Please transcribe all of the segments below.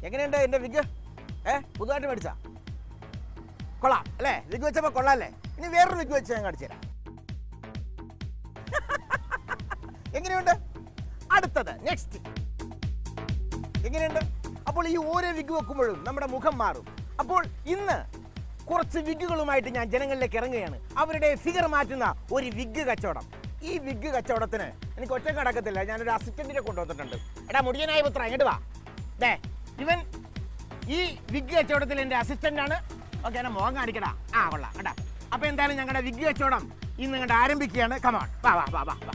എങ്ങനെയുണ്ട് എൻ്റെ വിഗ് ഏ പുതുതായിട്ട് മേടിച്ചാ കൊള്ളാം അല്ലേ വിഗ് വെച്ചപ്പോൾ കൊള്ളാം അല്ലേ ഇനി വേറൊരു വിഗ് വെച്ച് ഞാൻ കാണിച്ചു തരാം എങ്ങനെയുണ്ട് അടുത്തത് നെക്സ്റ്റ് എങ്ങനെയുണ്ട് അപ്പോൾ ഈ ഓരോ വിഗ് വെക്കുമ്പോഴും നമ്മുടെ മുഖം മാറും അപ്പോൾ ഇന്ന് കുറച്ച് വിഗുകളുമായിട്ട് ഞാൻ ജനങ്ങളിലേക്ക് ഇറങ്ങുകയാണ് അവരുടെ ഫിഗർ മാറ്റുന്ന ഒരു വിഗ് കച്ചവടം ഈ വിഗ് കച്ചവടത്തിന് എനിക്ക് ഒറ്റ കടക്കത്തില്ല ഞാനൊരു അസിസ്റ്റന്റിനെ കൊണ്ടുവന്നിട്ടുണ്ട് എടാ മുടിയനായ പുത്ര ഇങ്ങോട്ട് വാ ദേ ഇവൻ ഈ വിഗ് കച്ചവടത്തിൽ എൻ്റെ അസിസ്റ്റന്റ് ആണ് ഓക്കെ എന്നെ മുഖം കാണിക്കടാ ആ കൊള്ളാം കേട്ടാ അപ്പൊ എന്തായാലും ഞങ്ങളുടെ വിഗ് കച്ചവടം ഇന്ന് കണ്ട് ആരംഭിക്കുകയാണ് കമാൺ വാ വാ വാ വാ വാ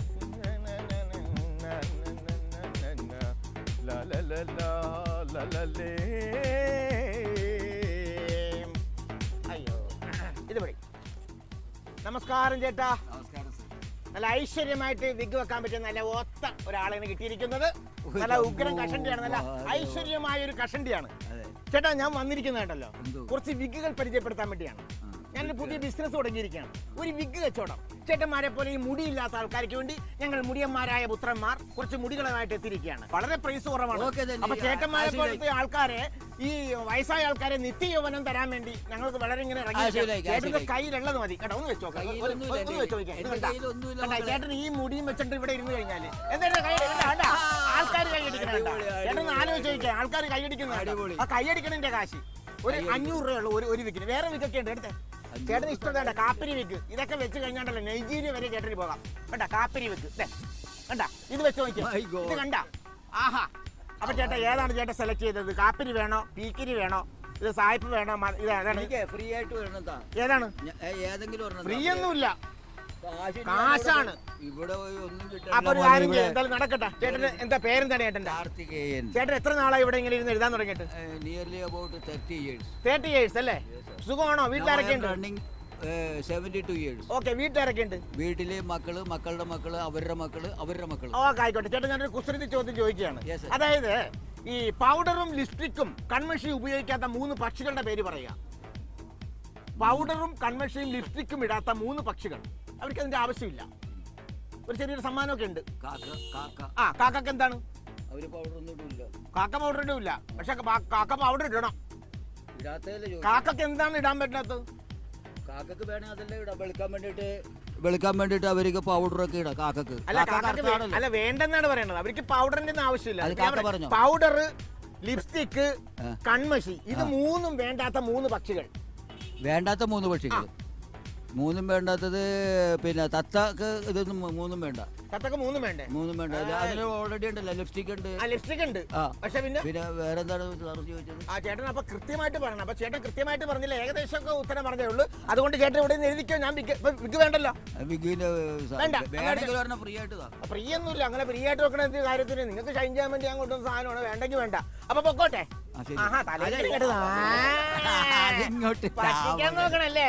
അയ്യോ ഇത് പിടി നമസ്കാരം ചേട്ടാ നമസ്കാരം സർ നല്ല ഐശ്വര്യമായിട്ട് വിഗ് വെക്കാൻ പറ്റിയ നല്ല ഒത്ത ഒരാളാണ് കിട്ടിയിരിക്കുന്നത് നല്ല ഉഗ്രം കഷണ്ടിയാണ് നല്ല ഐശ്വര്യമായ ഒരു കഷണ്ടിയാണ് അതെ ചേട്ടാ ഞാൻ വന്നിരിക്കുന്നത് കേട്ടല്ലോ എന്തോ? കുറച്ച് വിഗുകൾ പരിചയപ്പെടുത്താൻ വേണ്ടിയാണ് ആ. ഞാനൊരു പുതിയ ബിസിനസ് തുടങ്ങിയിരിക്കുകയാണ് ഒരു വിഗ് കച്ചവടം ചേട്ടന്മാരെ പോലെ ഈ മുടിയില്ലാത്ത ആൾക്കാർക്ക് വേണ്ടി ഞങ്ങൾ മുടിയന്മാരായ പുത്രന്മാർ കുറച്ച് മുടികളുമായിട്ട് എത്തിയിരിക്കുകയാണ് വളരെ പ്രൈസ് കുറവാണ് ഓക്കേ തന്നെ. അപ്പൊ ചേട്ടന്മാരെ ആ, പോലത്തെ ആൾക്കാരെ ഈ വയസ്സായ ആൾക്കാരെ നിത്യയൗവനം തരാൻ വേണ്ടി ഞങ്ങൾക്ക് വളരെ ഇങ്ങനെ ഇറങ്ങി ആ, ശരിയായി, ആ, ചേട്ടന്റെ ശരിയായി. കയ്യിലുള്ളത് മതി കേട്ടോ ഒന്ന് വെച്ചോ കയ്യിലൊന്നുമില്ല ഒന്ന് വെച്ചോ നോക്കിയേ. ഇത് എൻ്റെ കണ്ടാ? കയ്യിലൊന്നുമില്ല കണ്ടാ? മക്കളെ. ചേട്ടൻ ഈ മുടിയും വെച്ചിട്ട് ഇവിടെ ഇരുന്ന് കഴിഞ്ഞാല് എന്താ കൈ ആൾക്കാർ കൈയടിക്കണ അടിപൊളി, ചേട്ടൻ ഒന്ന് അടിപൊളി. ആലോചിച്ച് നോക്കിയാൽ ആൾക്കാർ കൈയടിക്കുന്ന അടിപൊളി. ആ കൈയടിക്കണതിന്റെ കാശ് ഒരു അഞ്ഞൂറ് രൂപയുള്ളൂ ഒരു ഒരു വിക്കിന് വേറെ വിക്കൊക്കെ ഉണ്ട് എടുത്തേ ചേട്ടന് ഇഷ്ടം വേണ്ട കാപ്പിരി വിക്ക് ഇതൊക്കെ വെച്ച് കഴിഞ്ഞാണ്ടല്ലോ നൈജീരിയ വരെ ചേട്ടന് പോകാം വേണ്ട കാപ്പിരി വിക്ക് ദേ, കണ്ടാ ഇത് വെച്ച് നോക്കിയേ My God. ഇത് കണ്ട ആഹാ അപ്പൊ ചേട്ടാ ഏതാണ് ചേട്ടൻ സെലക്ട് ചെയ്തത് കാപ്പിരി വേണോ പീക്കിരി വേണോ ഇത് സായിപ്പ് വേണോ മ- ഇത് ഏതാണ് എനിക്ക് ഫ്രീ ആയിട്ട് വരണം താ ഏതാണ് ഞ- ഏ, ഏതെങ്കിലും ഒരെണ്ണം ഫ്രീ താ. ഒന്നുമില്ല കാശ് ഞാൻ കാശാണ്. ഇവിടെ- ഇവിടെ പോയി ഒന്നും അപ്പൊ ഒരു കിട്ടില്ല കാര്യം ചെയ്യ്, എന്തായാലും നടക്കട്ടെ ചേട്ടന് എന്താ പേരെന്താണ് ചേട്ടന്റെ കാർത്തികേയൻ ചേട്ടൻ എത്ര നാളായി ഇവിടെ ഇങ്ങനെ ഇരുന്ന് എഴുതാൻ തുടങ്ങിയിട്ട് nearly about thirty years thirty years അല്ലേ സുഖമാണോ വീട്ടിലാരൊക്കെ ഉണ്ട് running seventy two years okay വീട്ടിലാരൊക്കെ ഉണ്ട് വീട്ടിലെ മക്കള് മക്കളുടെ മക്കള് അവരുടെ മക്കള് അവരുടെ മക്കള് ഓക്കെ ആയിക്കോട്ടെ ചേട്ടൻ ഞാനൊരു കുസൃതി ചോദ്യം ചോദിക്കുകയാണ് Yes, sir. അതായത് ഈ പൗഡറും ലിപ്സ്റ്റിക്കും കൺമഷി ഉപയോഗിക്കാത്ത മൂന്ന് പക്ഷികളുടെ പേര് പറയുക പൗഡറും കൺമഷിയും ലിപ്സ്റ്റിക്കും ഇടാത്ത മൂന്ന് പക്ഷികൾ അവർക്ക് അതിന്റെ ആവശ്യമില്ല ഒരു ചെറിയൊരു സമ്മാനമൊക്കെ ഉണ്ട് കാക്ക കാക്ക ആ കാക്കക്ക് എന്താണ് അവര് പൗഡർ ഒന്നും ഇടില്ല കാക്ക പൗഡർ ഇടില്ല പക്ഷെ കാ- കാക്ക പൗഡർ ഇടണം ഇടാത്തതല്ലേ ചോദിച്ചു കാക്കക്ക് എന്താണ് ഇടാൻ പറ്റാത്തത് കാക്കക്ക് വേണേ അതല്ലേ ഇടാം വെളുക്കാൻ വേണ്ടിട്ട് വെളുക്കാൻ വേണ്ടിട്ട് അവർക്ക് പൗഡർ ഒക്കെ ഇടാം കാക്കക്ക് അല്ല കാക്ക കാക്കക്ക് വേ- കറുത്താണല്ലോ. അല്ല വേണ്ടെന്നാണ് പറയുന്നത് അവർക്ക് പൗഡറിന്റെ ഒന്നും ആവശ്യമില്ല അത് കാക്ക പറഞ്ഞോ? പൗഡർ ലിപ്സ്റ്റിക്ക് ആ. കൺമഷി ഇത് മൂന്നും വേണ്ടാത്ത മൂന്ന് പക്ഷികൾ വേണ്ടാത്ത മൂന്ന് പക്ഷികൾ മൂന്നും വേണ്ടാത്തത് പിന്നെ തത്തക്ക് ഇതൊന്നും മൂ- മൂന്നും വേണ്ട കത്തൊക്കെ മൂന്നും വേണ്ടേ മൂന്നും വേണ്ട അത് അതിന് ഓൾറെഡി ഉണ്ടല്ലോ ലിപ്സ്റ്റിക് ഉണ്ട് ആ ലിപ്സ്റ്റിക് ഉണ്ട് ആ പക്ഷെ പിന്നെ പിന്നെ വേറെ എന്താണ് സാറ് ചോദിച്ചത് ആ ചേട്ടൻ അപ്പൊ കൃത്യമായിട്ട് പറയണം അപ്പൊ ചേട്ടൻ കൃത്യമായിട്ട് പറഞ്ഞില്ല ഏകദേശം ഒക്കെ ഉത്തരം പറഞ്ഞേ ഉള്ളൂ അതുകൊണ്ട് ചേട്ടൻ ഇവിടെ നിന്ന് എഴുതിക്കോ ഞാൻ വിഗ് ഇപ്പൊ വിഗ് വേണ്ടല്ലോ വിഗിന് വേണ്ട, വേണമെങ്കിൽ ഒരെണ്ണം ഫ്രീ ആയിട്ട് താ ഫ്രീ ഒന്നുമില്ല അങ്ങനെ ഫ്രീ ആയിട്ട് വെക്കണ എന്ത് കാര്യത്തിന് നിങ്ങൾക്ക് ഷൈൻ ചെയ്യാൻ വേണ്ടി ഞാൻ കൊണ്ടുവന്ന സാധനമാണ് വേണ്ടെങ്കിൽ വേണ്ട അപ്പൊ പൊക്കോട്ടെ ആ, ശരി. ആഹാ തലയിൽ അതല്ല. ഇങ്ങോട്ട് താ. അതിങ്ങോട്ട് പറ്റിക്കാൻ താ. നോക്കണല്ലേ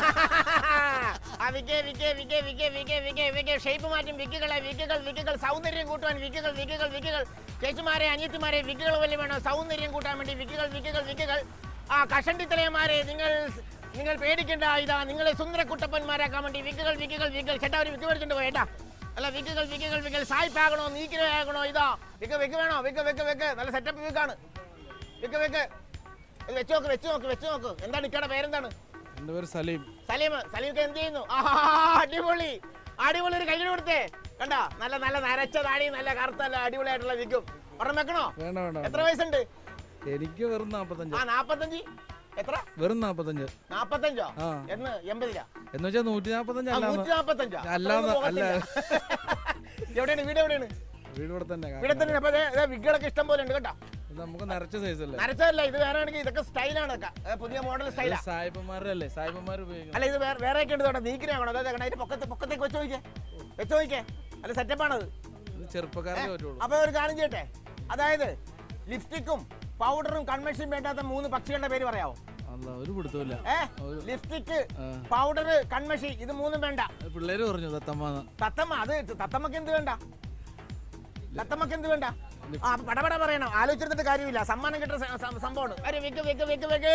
ആ വിക്ക് വിക്ക് വിക്ക് വിക്ക് വിക്ക് വിക്ക് വിക്ക് ഷേപ്പ് മാറ്റും വിക്കുകളെ വിക്കുകൾ വിക്കുകൾ സൗന്ദര്യം കൂട്ടുവാൻ വിക്കുകൾ വിക്കുകൾ വിക്കുകൾ ചേച്ചിമാരെ അനിയത്തിമാരെ വിക്കുകൾ വലിയ വേണം സൗന്ദര്യം കൂട്ടാൻ വേണ്ടി വിക്കുകൾ വിക്കുകൾ വിക്കുകൾ ആ കഷണ്ടി തലയന്മാരെ നിങ്ങൾ നിങ്ങൾ പേടിക്കേണ്ട ഇതാ നിങ്ങളെ സുന്ദര കുട്ടപ്പന്മാരാക്കാൻ വേണ്ടി വിക്കുകൾ വിക്കുകൾ വിക്കുകൾ ചേട്ടാ ഒരു വിക്ക് മേടിച്ചിട്ട് പോയേട്ടാ അല്ല വിക്കുകൾ വിക്കുകൾ വിക്കൽ സായിപ്പാകണോ നീക്കിരയാകണോ ഇതാ വിക്ക് വിക്ക് വേണോ വിക്ക് വിക്ക് വിക്ക് നല്ല സെറ്റപ്പ് വിക്കാണ് വിക്ക് വിക്ക് ഇത് വെച്ച് നോക്ക് വെച്ച് നോക്ക് വെച്ച് നോക്ക് എന്താണ് ഇക്കയുടെ പേരെന്താണ് എൻ്റെ പേര് സലീം സലീം സലീമൊക്കെ എന്ത് ചെയ്യുന്നു ആഹാ അടിപൊളി അടിപൊളി ഒരു കയ്യിൽ കൊടുത്തേ കണ്ട നല്ല നല്ല നരച്ച താടി നല്ല കറുത്ത നല്ല അടിപൊളിയായിട്ടുള്ള വിൽക്കും ഒരെണ്ണം വെക്കണോ വേണ്ട വേണ്ട എത്ര വയസ്സുണ്ട് എനിക്ക് വെറും നാപ്പത്തഞ്ച് ആ നാപ്പത്തഞ്ച് എത്ര വെറും നാപ്പത്തഞ്ച് നാപ്പത്തഞ്ചോ ആ. എന്ന് എൺപതിലാ എന്ന് വെച്ചാൽ നൂറ്റി നാപ്പത്തഞ്ച് ആ, അല്ലാന്ന് നൂറ്റി നാപ്പത്തഞ്ചോ അല്ലാന്ന് അത്രയൊന്നും അല്ല പോകത്തില്ല. എവിടെയാണ് വീട് എവിടെയാണ് വീട് ഇവിടെ തന്നെ ഇവിടെ തന്നെ അപ്പൊ വിഗുകളൊക്കെ ഇഷ്ടം പോലെ ഉണ്ട് കേട്ടോ ഇത് നമുക്ക് നിറച്ച സൈസ് അല്ലേ നരച്ചതല്ല ഇത് വേറെ ആണെങ്കിൽ ഇതൊക്കെ സ്റ്റൈലാണ് ഒക്കെ ഏ, പുതിയ മോഡൽ സ്റ്റൈലാ സായിപ്പന്മാരുടെ അല്ലേ സായിപ്പന്മാർ ഉപയോഗിക്കുന്നത് അല്ല ഇത് വേറെ വേറെ ഒക്കെ ഉണ്ട് കേട്ടോ നീക്കിനാണോ അതായത് അതിന്റെ പൊക്കത്ത് പൊക്കത്തേക്ക് വെച്ച് നോക്കിയേ വെച്ച് നോക്കിയേ അല്ല സെറ്റപ്പാണത് ഇത് ചെറുപ്പക്കാർക്ക് പറ്റുള്ളൂ അപ്പൊ ഒരു കാര്യം ചെയ്യട്ടെ അതായത് ലിപ്സ്റ്റിക്കും പൗഡറും കൺവെൻഷൻ വേണ്ടാത്ത മൂന്ന് പക്ഷികളുടെ പേര് പറയാവോ അല്ല ഒരു പിടുത്തമില്ല ഏ ഒരു- ലിപ്സ്റ്റിക്ക് ആ. പൗഡർ കൺമഷി ഇത് മൂന്നും വേണ്ട പിള്ളേര് പറഞ്ഞു തത്തമ്മാന്ന് തത്തമ്മ അത് തത്തമ്മക്ക് എന്ത് വേണ്ട തത്തമ്മക്ക് എന്ത് വേണ്ട ആ അപ്പൊ പടപട പറയണം ആലോചിച്ചിരുന്നിട്ട് കാര്യമില്ല സമ്മാനം കിട്ടുന്ന സ- സ- സംഭവമാണ് അരെ വെക്ക് വെക്ക് വെക്ക് വെക്ക്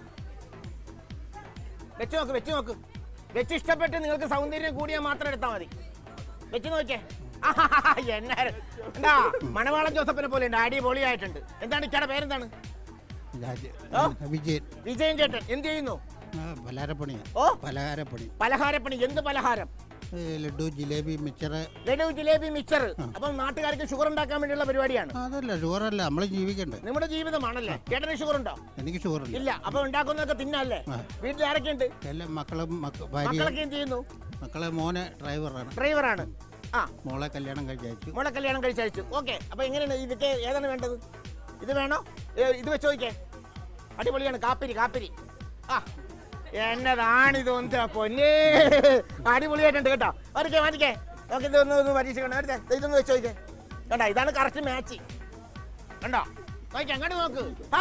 വെച്ച് നോക്ക് വെച്ച് നോക്ക് വെച്ച് ഇഷ്ടപ്പെട്ട് നിങ്ങൾക്ക് സൗന്ദര്യം കൂടിയാൽ മാത്രം എടുത്താൽ മതി വെച്ച് നോക്കിയേ ആഹാഹാ, എന്നാ എന്താ മണവാളൻ ജോസഫിനെ പോലെ ഉണ്ട് അടിപൊളിയായിട്ടുണ്ട് എന്താണ് ഇച്ചയുടെ പേരെന്താണ് രാജ- ഓ? വിജയൻ വിജയൻ ചേട്ടൻ എന്ത് ചെയ്യുന്നു ആ, പലഹാരപ്പണിയാ ഓ പലഹാരപ്പണി പലഹാരപ്പണി എന്ത് പലഹാരം ഏ, ലഡു ജിലേബി മിച്ചറ് ലഡു ജിലേബി മിക്സർ അപ്പം നാട്ടുകാർക്ക് ഷുഗർ ഉണ്ടാക്കാൻ വേണ്ടിയുള്ള പരിപാടിയാണ് അതല്ല ഷുഗറല്ല നമ്മൾ ജീവിക്കണ്ടേ നമ്മുടെ ജീവിതമാണല്ലേ ചേട്ടന് ഷുഗർ ഉണ്ടോ എനിക്ക് ഷുഗറില്ല ഇല്ല അപ്പൊ ഉണ്ടാക്കുന്നതൊക്കെ തിന്നല്ലേ ആ. വീട്ടിൽ ആരൊക്കെയുണ്ട് എല്ലാ മക്കളും മക്ക- ഭാര്യ മക്കളൊക്കെ എന്ത് ചെയ്യുന്നു മക്കളെ മോനെ ഡ്രൈവറാണ് ഡ്രൈവറാണ് ആ മോളെ കല്യാണം കഴിച്ചയച്ചു മോളെ കല്യാണം കഴിച്ചയച്ചു ഓക്കെ അപ്പൊ എങ്ങനെയാണ് ഇതൊക്കെ ഏതാണ് വേണ്ടത് ഇത് വേണോ ഏ, ഇത് വെച്ച് നോക്കിയേ അടിപൊളിയാണ് കാപ്പിരി കാപ്പിരി ആ എന്നതാണിത് ഒന്ന് പൊന്നേ അടിപൊളിയായിട്ടുണ്ട് കേട്ടോ വരയ്ക്കേ വരയ്ക്കേ നോക്കി ഇതൊന്ന് ഒന്ന് പരീക്ഷിക്കണം എടുത്തേ ഇതൊന്ന് വെച്ച് നോക്കിയേ കണ്ടോ ഇതാണ് കറക്റ്റ് മാച്ച് കണ്ടോ നോക്കി അങ്ങോട്ട് നോക്ക് ആ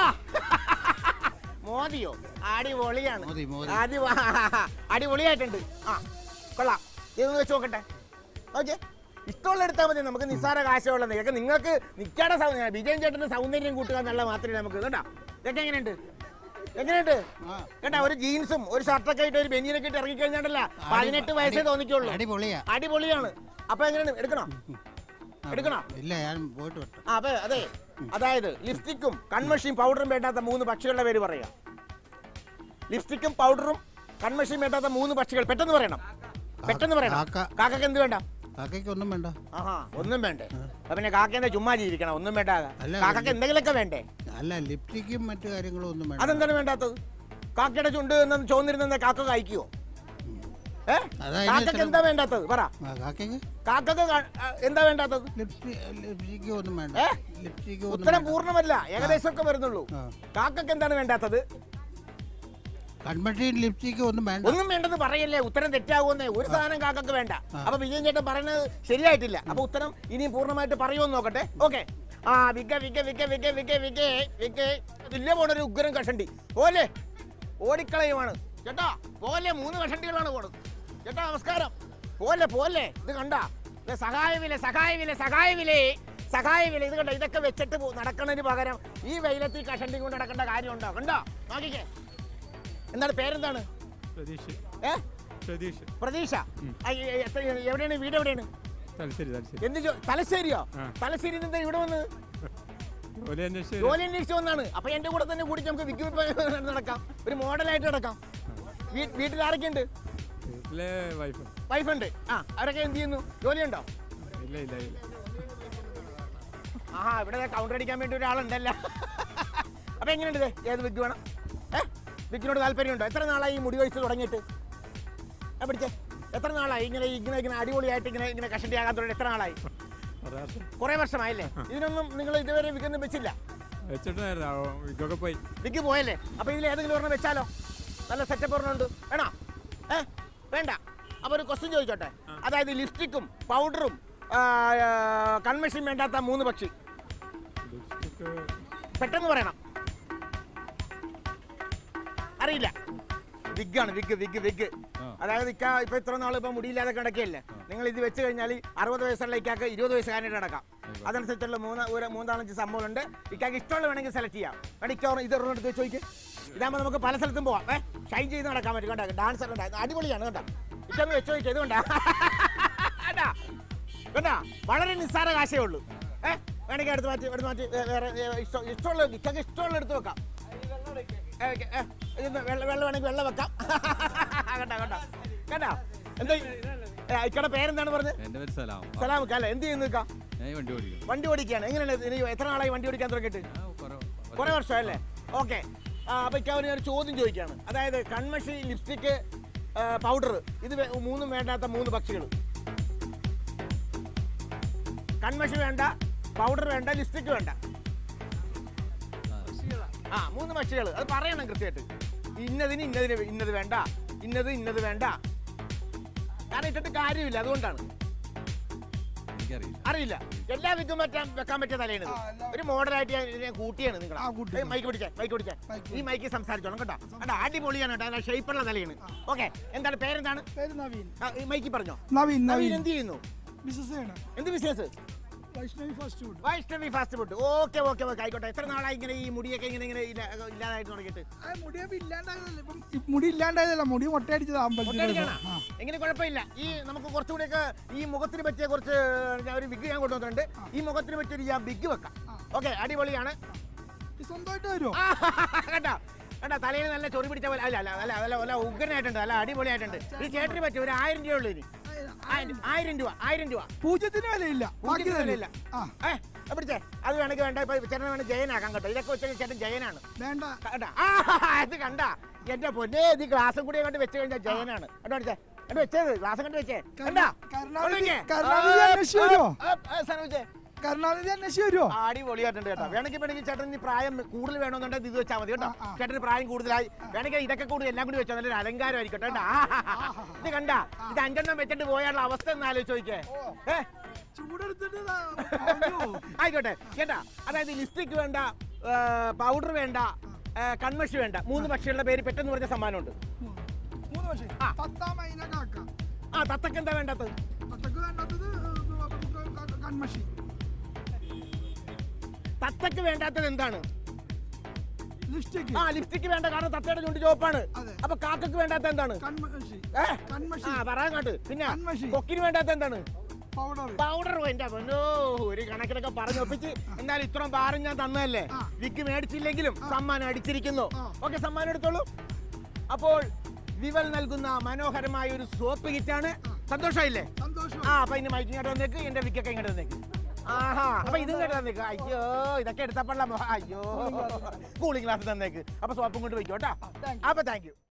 മോദിയോ അടിപൊളിയാണ് മോദി, മോദി. അടി അടിപൊളിയായിട്ടുണ്ട് ആ കൊള്ളാം ഇതൊന്ന് വെച്ച് നോക്കട്ടെ ഓക്കെ ഇഷ്ടമുള്ള എടുത്താൽ മതി നമുക്ക് നിസ്സാര കാശുള്ളത് ഇതൊക്കെ നിങ്ങൾക്ക് നിൽക്കാടെ സൗ- വിജയൻ ചേട്ടന്റെ സൗന്ദര്യം കൂട്ടുക എന്നുള്ള മാത്രമേ നമുക്ക് കേട്ടോ ഇതൊക്കെ എങ്ങനെയുണ്ട് എങ്ങനെയുണ്ട് ആ. കേട്ടാ ഒരു ജീൻസും ഒരു ഷർട്ടൊക്കെ ഇട്ട് ഒരു ബെനിയനൊക്കെ ഇട്ട് ഇറങ്ങി കഴിഞ്ഞാണ്ടല്ല പതിനെട്ട് വയസ്സേ തോന്നിക്കുള്ളൂ അടിപൊളിയാ അടിപൊളിയാണ് അപ്പൊ എങ്ങനെയാണ് എടുക്കണോ ആ, എടുക്കണോ ഇല്ല ഞാൻ പോയിട്ട് വരട്ടെ ആ അതെ അതെ അതായത് ലിപ്സ്റ്റിക്കും കൺമഷിയും പൗഡറും വേണ്ടാത്ത മൂന്ന് പക്ഷികളുടെ പേര് പറയാം ലിപ്സ്റ്റിക്കും പൗഡറും കൺമഷിയും വേണ്ടാത്ത മൂന്ന് പക്ഷികൾ പെട്ടെന്ന് പറയണം പെട്ടെന്ന് പറയണം കാക്ക. കാക്കക്ക് എന്ത് വേണ്ട കാക്കയ്ക്ക് ഒന്നും വേണ്ട ആഹാ ഒന്നും വേണ്ടേ അപ്പൊ പിന്നെ കാക്കേന്റെ ചുമ്മാ ജീവിക്കണം ഒന്നും വേണ്ട അല്ല, കാക്കക്ക് എന്തെങ്കിലുമൊക്കെ വേണ്ടേ അല്ല ലിപ്സ്റ്റിക്കും മറ്റു കാര്യങ്ങളും ഒന്നും വേണ്ട അതെന്താണ് വേണ്ടാത്തത് കാക്കയുടെ ചുണ്ട് എന്ന് ചോന്നിരുന്ന കാക്ക കഴിക്കുവോ ഏ അതായത് കാക്കക്ക് ഇത്ര- എന്താ വേണ്ടാത്തത് പറ ആ, കാക്കയ്ക്ക് കാക്കക്ക് കാ- ആ, എന്താ വേണ്ടാത്തത് ലിപ്സ്റ്റിക് ലിപ്സ്റ്റിക്ക് ഒന്നും വേണ്ട ഏ? ലിപ്സ്റ്റിക്ക് ഒന്നും ഉത്തരം വേണ്ട. പൂർണ്ണമല്ല ഏകദേശം ഒക്കെ വരുന്നുള്ളൂ ആ. കാക്കക്ക് എന്താണ് വേണ്ടാത്തത് കൺമഷീൻ ലിപ്സ്റ്റിക്ക് ഒന്നും വേണ്ട ഒന്നും വേണ്ടെന്ന് പറയല്ലേ ഉത്തരം തെറ്റാകുമെന്നേ ഒരു സാധനം കാക്കക്ക് വേണ്ട അപ്പൊ വിജയൻ ചേട്ടൻ പറയുന്നത് ശരിയായിട്ടില്ല അപ്പൊ ഉത്തരം ഇനിയും പൂർണ്ണമായിട്ട് പറയുമെന്ന് നോക്കട്ടെ ഓക്കെ ആ വിക വിക വിക വിക വിക വിക വിക ഇല്ല പോണൊരു ഉഗ്രം കഷണ്ടി പോലെ ഓടിക്കളയുമാണ് ചേട്ടാ പോലെ മൂന്ന് കഷണ്ടികളാണ് പോണത് ചേട്ടാ നമസ്കാരം പോലെ പോലെ ഇത് കണ്ട സഹായവില സഹായവില സഹായവിലേ സഹായവില ഇത് കണ്ട ഇതൊക്കെ വെച്ചിട്ട് പോ- നടക്കണതിന് പകരം ഈ വെയിലത്ത് ഈ കഷണ്ടി കൊണ്ട് നടക്കേണ്ട കാര്യമുണ്ടോ കണ്ടോ നോക്കിക്കേ എന്താണ് പേരെന്താണ് പ്രതീക്ഷ ഏ പ്രതീക്ഷ പ്രതീക്ഷ ആ, എ- എ- എത്ര- എവിടെയാണ് വീട് എവിടെയാണ് തലശ്ശേരി തലശ്ശേരി എന്ത് ജോ- തലശ്ശേരിയോ ആ. തലശ്ശേരി എന്താ ഇവിടെ വന്ന് ജോലി അന്വേഷിച്ച് ജോലി അന്വേഷിച്ച് വന്നാണ് അപ്പൊ എന്റെ കൂടെ തന്നെ കൂടി നമുക്ക് വിക്കി വിപ്പ് നടക്കാം ഒരു മോഡലായിട്ട് നടക്കാം വീ- വീട്ടിൽ ആരൊക്കെ ഉണ്ട് വീട്ടിലെ വൈഫ് വൈഫുണ്ട് ആ അവരൊക്കെ എന്ത് ചെയ്യുന്നു ജോലിയുണ്ടോ ഇല്ല ഇല്ല ഇല്ല ആഹാ ഇവിടെ കൗണ്ടർ അടിക്കാൻ വേണ്ടി ഒരാളുണ്ടല്ല അപ്പൊ എങ്ങനെയുണ്ട് ഇത്? ഏത് വിഗ് വേണം ഏ വിക്കിനോട് താല്പര്യമുണ്ടോ എത്ര നാളായി ഈ മുടി വയസ്സ് തുടങ്ങിയിട്ട് ഏ പിടിച്ചേ എത്ര നാളായി ഇങ്ങനെ ഇങ്ങനെ ഇങ്ങനെ അടിപൊളിയായിട്ട് ഇങ്ങനെ ഇങ്ങനെ കഷണ്ടി ആകാൻ തുടങ്ങി എത്ര നാളായി കുറേ വർഷം കുറെ വർഷമായില്ലേ ഇതിനൊന്നും നിങ്ങൾ ഇതുവരെ വിൽക്കുന്ന വെച്ചില്ല വെച്ചിട്ടുണ്ടായിരുന്നു ആ, ഇതൊക്കെ പോയി വിക്ക് പോയല്ലേ അപ്പൊ ഇതിൽ ഏതെങ്കിലും ഒരെണ്ണം വെച്ചാലോ നല്ല സെറ്റപ്പ് ഒരെണ്ണമുണ്ട് വേണോ ഏ വേണ്ട അപ്പൊ ഒരു ക്വസ്റ്റ്യൻ ചോദിച്ചോട്ടെ അതായത് ലിപ്സ്റ്റിക്കും പൗഡറും കൺവെൻഷൻ വേണ്ടാത്ത മൂന്ന് പക്ഷി ലിപ്സ്റ്റിക്ക് പെട്ടെന്ന് പറയണം അറിയില്ല വിഗാണ് വിഗ് വിഗ് വിഗ് ആ. അതായത് ഇക്ക ഇപ്പൊ ഇത്ര നാൾ ഇപ്പൊ മുടിയില്ലാതെ കിടക്കുകയല്ലേ നിങ്ങൾ ഇത് വെച്ച് കഴിഞ്ഞാൽ അറുപത് വയസ്സുള്ള ഇക്കാക്ക് ഇരുപത് വയസ്സുകാരനായിട്ട് നടക്കാം അതനുസരിച്ചുള്ള മൂന്ന് ഒരു മൂന്നാലഞ്ച് സംഭവമുണ്ട് ഇക്കാക്ക് ഇഷ്ടമുള്ള വേണമെങ്കിൽ സെലക്ട് ചെയ്യാം വേണം ഇക്ക ഒരെണ്ണം ഇത് ഒരെണ്ണം എടുത്ത് വെച്ച് നോക്കി ഇതാകുമ്പോൾ നമുക്ക് പല സ്ഥലത്തും പോവാം ഏ ഷൈൻ ചെയ്ത് നടക്കാൻ പറ്റും കേട്ടോ ഡാൻസ് ഒക്കെ ഉണ്ടായിരുന്നു അടിപൊളിയാണ് കേട്ടോ ഇക്കൊന്ന് വെച്ച് നോക്കി ഇത് കൊണ്ടാ കേട്ടാ കേട്ടാ വളരെ നിസ്സാര കാശേ ഉള്ളൂ ഏ വേണമെങ്കിൽ എടുത്ത് മാറ്റി എടുത്ത് മാറ്റി വേ- വേറെ ഏ, ഇഷ്ടം ഇഷ്ടമുള്ള ഇക്കൊക്കെ ഇഷ്ടമുള്ള എടുത്ത് വെക്കാം ഏ, വെക്ക- ഏ, ഇതൊന്ന് വെള്ളം വെള്ളം വേണമെങ്കിൽ വെള്ളം വെക്കാം കേട്ടോ കേട്ടോ കേട്ടോ എന്താ ഇക്കടെ പേരെന്താണ് പറഞ്ഞത് എന്റെ പേര് സലാം സലാമക്ക അല്ലേ എന്ത് ചെയ്യുന്നു ഇക്ക ഞാൻ ഈ വണ്ടി ഓടിക്കുന്നു വണ്ടി ഓടിക്കുകയാണ് എങ്ങനെയാണ് ഇനി എത്ര നാളായി വണ്ടി ഓടിക്കാൻ തുടങ്ങിയിട്ട് ആ, കുറേ- കുറെ വർഷമല്ലേ ഓക്കെ അപ്പൊ ഇക്ക അവന് ഒരു ചോദ്യം ചോദിക്കുകയാണ് അതായത് കൺമഷി ലിപ്സ്റ്റിക്ക് പൗഡർ ഇത് വേ- മൂന്നും വേണ്ടാത്ത മൂന്ന് പക്ഷികൾ കൺമഷി വേണ്ട പൗഡർ വേണ്ട ലിപ്സ്റ്റിക്ക് വേണ്ട ആ മൂന്ന് പക്ഷികൾ അത് പറയണം കൃത്യമായിട്ട് ഇന്നതിന് ഇന്നതിന് വേ- ഇന്നത് വേണ്ട ഇന്നത് ഇന്നത് വേണ്ട കാരണം ഇട്ടിട്ട് കാര്യമില്ല അതുകൊണ്ടാണ് എനിക്കറിയില്ല അറിയില്ല എല്ലാ വിഗും വെക്കാൻ വെക്കാൻ പറ്റിയ തലയാണ് ഒരു മോഡലായിട്ട് ഞാൻ ഇതിനെ കൂട്ടിയാണ് നിങ്ങൾ മൈക്ക് പിടിച്ചേ മൈക്ക് പിടിച്ചേ ഈ മൈക്ക് സംസാരിച്ചോളാം കേട്ടോ കേട്ടോ അടിപൊളിയാണ് കേട്ടോ നല്ല ഷേപ്പുള്ള തലയാണ് ഓക്കെ എന്താണ് പേരെന്താണ് പേര് നവീൻ ആ, ഈ മൈക്ക് പറഞ്ഞോ നവീൻ നവീൻ നവീൻ എന്ത് ചെയ്യുന്നു ബിസിനസ് ചെയ്യണം എന്ത് business Vaishnavi fast food Vaishnavi fast food okay okay okay ആയിക്കോട്ടെ എത്ര നാളായി ഇങ്ങനെ ഈ മുടിയൊക്കെ ഇങ്ങനെ ഇങ്ങനെ ഇല്ല- ഇല്ലാതായിട്ട് തുടങ്ങിയിട്ട് ആ മുടിയപ്പോ ഇല്ലാണ്ടായതല്ല ഇപ്പം ഈ മുടി ഇല്ലാണ്ടായതല്ല മുടി മൊട്ടയടിച്ചത് അമ്പലത്തിൽ ഒറ്റയടിക്കാണോ? എങ്ങനെ കുഴപ്പമില്ല ഈ നമുക്ക് കുറച്ചുകൂടെയൊക്കെ ഈ മുഖത്തിന് പറ്റിയ കുറച്ച് ഞാൻ ഒരു വിഗ് ഞാൻ കൊണ്ടുവന്നിട്ടുണ്ട് ഈ മുഖത്തിന് പറ്റിയ ഒരു ഞാൻ ബിഗ് വെക്കാം ഓക്കെ അടിപൊളിയാണ് ഈ സ്വന്തമായിട്ട് വരുമോ കണ്ട കണ്ട തലയിൽ നല്ല ചൊറി പിടിച്ച പോലെ അല്ല അല്ല അല്ല അല്ല നല്ല ഉഗ്രനായിട്ടുണ്ട് നല്ല അടിപൊളിയായിട്ടുണ്ട് ഈ ചേട്ടന് പറ്റും ഒരു ആയിരം രൂപ ഉള്ളൂ ഇനി ആയിരം- ആയിരം രൂപ ആയിരം രൂപ പൂജ്യത്തിന് വിലയില്ല ബാക്കി പൂജ്യത്തിന് തരും. വിലയില്ല. ആ ഏ അത് പിടിച്ചേ അത് വേണമെങ്കിൽ വേണ്ട ഇപ്പൊ ചേട്ടൻ വേണം ജയനാക്കാൻ കേട്ടോ ഇതൊക്കെ വെച്ചാൽ ചേട്ടൻ ജയനാണ് വേണ്ട കണ്ട ആ ഇത് കണ്ട എന്റെ പൊന്നെ ഇത് ഗ്ലാസും കൂടി കണ്ട് വെച്ച് കഴിഞ്ഞാൽ ജയനാണ് കണ്ടോ അടിച്ചേ കണ്ടോ വെച്ചത് ഗ്ലാസ് കണ്ട് വെച്ചേ കണ്ടാ കരുണാനിധി കരുണാനിധി അന്വേഷിച്ച് വരുമോ കരുണാനിധി അന്വേഷിച്ച് വരുമോ അടിപൊളിയായിട്ടുണ്ട് കേട്ടോ വേണമെങ്കിൽ വേണമെങ്കിൽ ചേട്ടൻ ഈ പ്രായം കൂടുതൽ വേണമെന്നുണ്ടെങ്കിൽ ഇത് വെച്ചാൽ മതി കേട്ടോ ആ, ആ. ചേട്ടന് പ്രായം കൂടുതലായി വേണമെങ്കിൽ ഇതൊക്കെ കൂടി എല്ലാം കൂടി വെച്ചാൽ നല്ലൊരു അലങ്കാരമായിരിക്കും കേട്ടോ ഇത് കണ്ട ഇത് അഞ്ചെണ്ണം വെച്ചിട്ട് പോയാലുള്ള അവസ്ഥ ഒന്ന് ആലോചിച്ച് നോക്കിയേ ഏ ചൂടെടുത്തിട്ട് ദാ പറഞ്ഞു. ആയിക്കോട്ടെ കേട്ടാ അതായത് ലിപ്സ്റ്റിക് വേണ്ട പൗഡർ വേണ്ട ഏ, കൺമഷി വേണ്ട മൂന്ന് പക്ഷികളുടെ പേര് പെട്ടെന്ന് പറഞ്ഞ സമ്മാനമുണ്ട് മൂന്ന് പക്ഷേ ആ. തത്ത മൈന കാക്ക ആ തത്തക്ക് എന്താ വേണ്ടത് തത്തക്ക് വേണ്ടത് കൺമഷി തത്തക്ക് വേണ്ടാത്തത് എന്താണ് ലിപ്സ്റ്റിക് ആ ലിപ്സ്റ്റിക് വേണ്ട കാരണം തത്തയുടെ ചുണ്ട് ചുവപ്പാണ് അതെ. അപ്പൊ കാക്കക്ക് വേണ്ടാത്ത എന്താണ് കൺമഷി ഏ? കൺമഷി ആ പറയാൻ കേട്ട് പിന്നെ കൺമഷി. കൊക്കിന് വേണ്ടാത്ത എന്താണ് പൗഡർ പൗഡർ എന്റെ പൊന്നോ ഒരു കണക്കിനൊക്കെ പറഞ്ഞു ഒപ്പിച്ച് എന്നാൽ ഇത്രയും പാറും ഞാൻ തന്നതല്ലേ ആ. വിക്ക് മേടിച്ചില്ലെങ്കിലും സമ്മാനം അടിച്ചിരിക്കുന്നു ആ. ഓക്കെ സമ്മാനം എടുത്തോളൂ അപ്പോൾ വിവൽ നൽകുന്ന മനോഹരമായ ഒരു സോപ്പ് കിറ്റാണ് സന്തോഷമായില്ലേ സന്തോഷം ആ അപ്പൊ ഇനി മൈക്ക് ഇങ്ങോട്ട് വന്നേക്ക് എന്റെ വിക്കൊക്കെ ഇങ്ങോട്ട് വന്നേക്ക് ആഹാ അപ്പൊ ഇതും കേട്ട് തന്നേക്ക് അയ്യോ ഇതൊക്കെ എടുത്തപ്പോഴല്ല അയ്യോ കൂളിംഗ് ഗ്ലാസ് തന്നേക്ക് അപ്പൊ സോപ്പും കൊണ്ട് വെക്കോട്ടാ അപ്പൊ താങ്ക് യു